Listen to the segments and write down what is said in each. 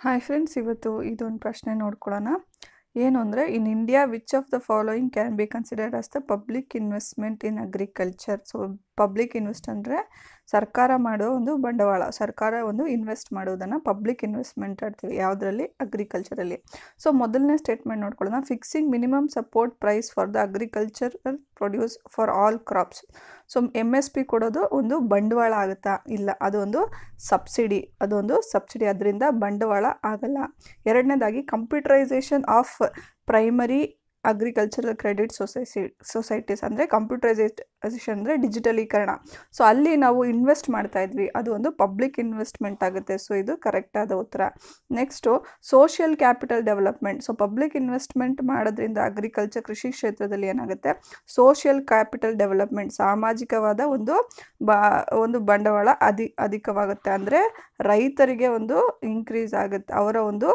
hi friends ಇವತ್ತು ಇದೊಂದು ಪ್ರಶ್ನೆ ನೋಡ್ಕೊಳ್ಳೋಣ ಏನು ಅಂದರೆ in India which of the following can be considered as the public investment in agriculture so public invest ಅಂದರೆ ಸರ್ಕಾರ ಮಾಡೋ ಒಂದು ಬಂಡವಾಳ ಸರ್ಕಾರ ಒಂದು ಇನ್ವೆಸ್ಟ್ ಮಾಡೋದನ್ನು ಪಬ್ಲಿಕ್ ಇನ್ವೆಸ್ಟ್ಮೆಂಟ್ ಅಂತೀವಿ ಯಾವುದರಲ್ಲಿ ಅಗ್ರಿಕಲ್ಚರಲ್ಲಿ ಸೊ ಮೊದಲನೇ ಸ್ಟೇಟ್ಮೆಂಟ್ ನೋಡ್ಕೊಳ್ಳೋಣ fixing minimum support price for the agricultural produce for all crops so M S P ಕೊಡೋದು ಒಂದು ಬಂಡವಾಳ ಆಗುತ್ತಾ ಇಲ್ಲ ಅದು ಒಂದು ಸಬ್ಸಿಡಿ ಅದೊಂದು ಸಬ್ಸಿಡಿ ಅದರಿಂದ ಬಂಡವಾಳ ಆಗಲ್ಲ ಎರಡನೇದಾಗಿ computerisation of primary agricultural credit society societies ಅಂದರೆ ಕಂಪ್ಯೂಟರೈಸೇಷನ್ ಅಂದರೆ ಡಿಜಿಟಲೀಕರಣ ಸೊ ಅಲ್ಲಿ ನಾವು ಇನ್ವೆಸ್ಟ್ ಮಾಡ್ತಾ ಇದ್ವಿ ಅದು ಒಂದು ಪಬ್ಲಿಕ್ ಇನ್ವೆಸ್ಟ್ಮೆಂಟ್ ಆಗುತ್ತೆ ಸೊ ಇದು ಕರೆಕ್ಟ್ ಆದ ಉತ್ತರ next social capital development so public investment ಮಾಡೋದ್ರಿಂದ ಅಗ್ರಿಕಲ್ಚರ್ ಕೃಷಿ ಕ್ಷೇತ್ರದಲ್ಲಿ ಏನಾಗುತ್ತೆ ಸೋಷಿಯಲ್ ಕ್ಯಾಪಿಟಲ್ ಡೆವಲಪ್ಮೆಂಟ್ ಸಾಮಾಜಿಕವಾದ ಒಂದು ಬಾ ಒಂದು ಬಂಡವಾಳ ಅಧಿ ಅಧಿಕವಾಗುತ್ತೆ ಅಂದರೆ ರೈತರಿಗೆ ಒಂದು ಇನ್ಕ್ರೀಸ್ ಆಗುತ್ತೆ ಅವರ ಒಂದು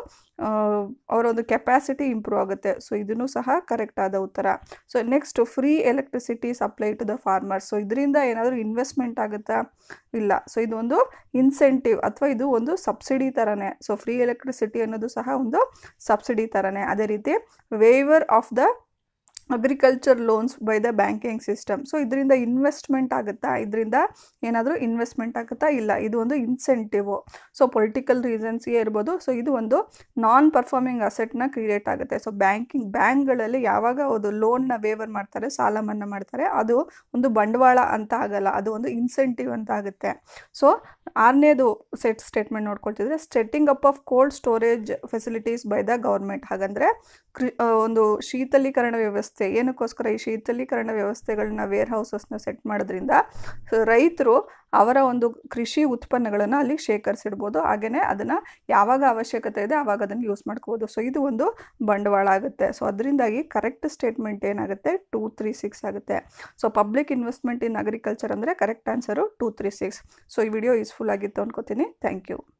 ಅವರ ಒಂದು ಕೆಪಾಸಿಟಿ ಇಂಪ್ರೂವ್ ಆಗುತ್ತೆ ಸೊ ಇದನ್ನು ಸಹ ಕರೆಕ್ಟ್ ಆದ ಉತ್ತರ so next free electricity supply to the farmers so ಇದರಿಂದ ಏನಾದರೂ ಇನ್ವೆಸ್ಟ್ಮೆಂಟ್ ಆಗುತ್ತಾ ಇಲ್ಲ ಸೊ ಇದು ಒಂದು ಇನ್ಸೆಂಟಿವ್ ಅಥವಾ ಇದು ಒಂದು ಸಬ್ಸಿಡಿ ಥರನೇ ಸೊ ಫ್ರೀ ಎಲೆಕ್ಟ್ರಿಸಿಟಿ ಅನ್ನೋದು ಸಹ ಒಂದು ಸಬ್ಸಿಡಿ ಥರನೇ ಅದೇ ರೀತಿ waiver of the agriculture loans by the banking system so ಇದರಿಂದ ಇನ್ವೆಸ್ಟ್ಮೆಂಟ್ ಆಗುತ್ತಾ ಇದರಿಂದ ಏನಾದರೂ ಇನ್ವೆಸ್ಟ್ಮೆಂಟ್ ಆಗುತ್ತಾ ಇಲ್ಲ ಇದು ಒಂದು ಇನ್ಸೆಂಟಿವು ಸೊ ಪೊಲಿಟಿಕಲ್ ರೀಸನ್ಸ್ಗೆ ಇರ್ಬೋದು ಸೊ ಇದು ಒಂದು ನಾನ್ ಪರ್ಫಾರ್ಮಿಂಗ್ ಅಸೆಟ್ನ ಕ್ರಿಯೇಟ್ ಆಗುತ್ತೆ ಸೊ ಬ್ಯಾಂಕಿಂಗ್ ಬ್ಯಾಂಕ್ಗಳಲ್ಲಿ ಯಾವಾಗ ಅದು ಲೋನ್ನ ವೇವರ್ ಮಾಡ್ತಾರೆ ಸಾಲ ಮನ್ನಾ ಮಾಡ್ತಾರೆ ಅದು ಒಂದು ಬಂಡವಾಳ ಅಂತ ಆಗಲ್ಲ ಅದು ಒಂದು ಇನ್ಸೆಂಟಿವ್ ಅಂತ ಆಗುತ್ತೆ ಸೊ ಆರನೇದು ಸೆಟ್ ಸ್ಟೇಟ್ಮೆಂಟ್ ನೋಡ್ಕೊಳ್ತಿದ್ರೆ setting up of cold storage facilities by the government ಹಾಗಂದರೆ ಕೃ ಒಂದು ಶೀತಲೀಕರಣ ವ್ಯವಸ್ಥೆ ಏನಕ್ಕೋಸ್ಕರ ಈ ಶೀತಲೀಕರಣ ವ್ಯವಸ್ಥೆಗಳನ್ನ ವೇರ್ ಹೌಸಸ್ನ ಸೆಟ್ ಮಾಡೋದ್ರಿಂದ ರೈತರು ಅವರ ಒಂದು ಕೃಷಿ ಉತ್ಪನ್ನಗಳನ್ನು ಅಲ್ಲಿ ಶೇಖರಿಸಿಡ್ಬೋದು ಹಾಗೆಯೇ ಅದನ್ನು ಯಾವಾಗ ಅವಶ್ಯಕತೆ ಇದೆ ಆವಾಗ ಅದನ್ನು ಯೂಸ್ ಮಾಡ್ಕೋಬೋದು ಸೊ ಇದು ಒಂದು ಬಂಡವಾಳ ಆಗುತ್ತೆ ಸೊ ಅದರಿಂದಾಗಿ ಕರೆಕ್ಟ್ ಸ್ಟೇಟ್ಮೆಂಟ್ ಏನಾಗುತ್ತೆ ಟೂ ತ್ರೀ ಸಿಕ್ಸ್ ಆಗುತ್ತೆ so public investment in agriculture ಅಂದರೆ correct answer two three six so ಈ ವಿಡಿಯೋ ಯೂಸ್ಫುಲ್ ಆಗಿತ್ತು ಅನ್ಕೋತೀನಿ ಥ್ಯಾಂಕ್ ಯು